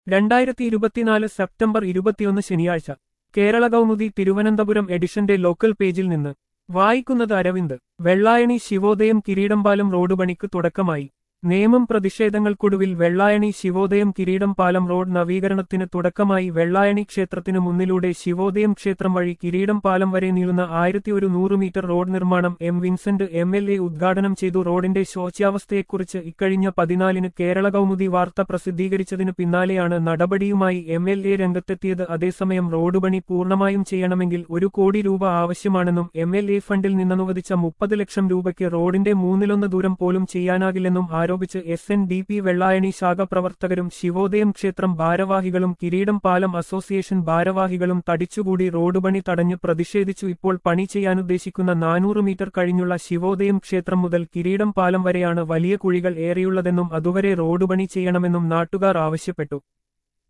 രണ്ടായിരത്തി ഇരുപത്തിനാല് സെപ്റ്റംബർ ഇരുപത്തിയൊന്ന് ശനിയാഴ്ച കേരള കൗമുദി തിരുവനന്തപുരം എഡിഷന്റെ ലോക്കൽ പേജിൽ നിന്ന് വായിക്കുന്നത് അരവിന്ദ് വെള്ളായണി ശിവോദയം കിരീടംപാലം റോഡ് പണിക്ക് തുടക്കമായി നിയമം പ്രതിഷേധങ്ങൾക്കൊടുവിൽ വെള്ളായണി ശിവോദയം കിരീടം പാലം റോഡ് നവീകരണത്തിന് തുടക്കമായി വെള്ളായണി ക്ഷേത്രത്തിനു മുന്നിലൂടെ ശിവോദയം ക്ഷേത്രം വഴി കിരീടം പാലം വരെ നീളുന്ന ആയിരത്തി ഒരു നൂറ് മീറ്റർ റോഡ് നിർമ്മാണം M Vincent M L A ഉദ്ഘാടനം ചെയ്തു റോഡിന്റെ ശോച്യാവസ്ഥയെക്കുറിച്ച് ഇക്കഴിഞ്ഞ പതിനാലിന് കേരള കൗമുദി വാർത്ത പ്രസിദ്ധീകരിച്ചതിനു പിന്നാലെയാണ് നടപടിയുമായി എം എൽ എ രംഗത്തെത്തിയത് അതേസമയം റോഡ് പണി പൂർണ്ണമായും ചെയ്യണമെങ്കിൽ ഒരു കോടി രൂപ ആവശ്യമാണെന്നും എം എൽ എ ഫണ്ടിൽ നിന്നനുവദിച്ച മുപ്പത് ലക്ഷം രൂപയ്ക്ക് റോഡിന്റെ മൂന്നിലൊന്ന് ദൂരം പോലും ചെയ്യാനാകില്ലെന്നും ആരോപിച്ച് S N D P Vellayani ശാഖ പ്രവർത്തകരും ശിവോദയം ക്ഷേത്രം ഭാരവാഹികളും കിരീടം പാലം അസോസിയേഷൻ ഭാരവാഹികളും തടിച്ചുകൂടി റോഡ് പണി തടഞ്ഞ് പ്രതിഷേധിച്ചു ഇപ്പോൾ പണി ചെയ്യാനുദ്ദേശിക്കുന്ന നാനൂറ് മീറ്റർ കഴിഞ്ഞുള്ള ശിവോദയം ക്ഷേത്രം മുതൽ കിരീടം പാലം വരെയാണ് വലിയ കുഴികൾ ഏറെയുള്ളതെന്നും അതുവരെ റോഡ് പണി ചെയ്യണമെന്നും നാട്ടുകാർ ആവശ്യപ്പെട്ടു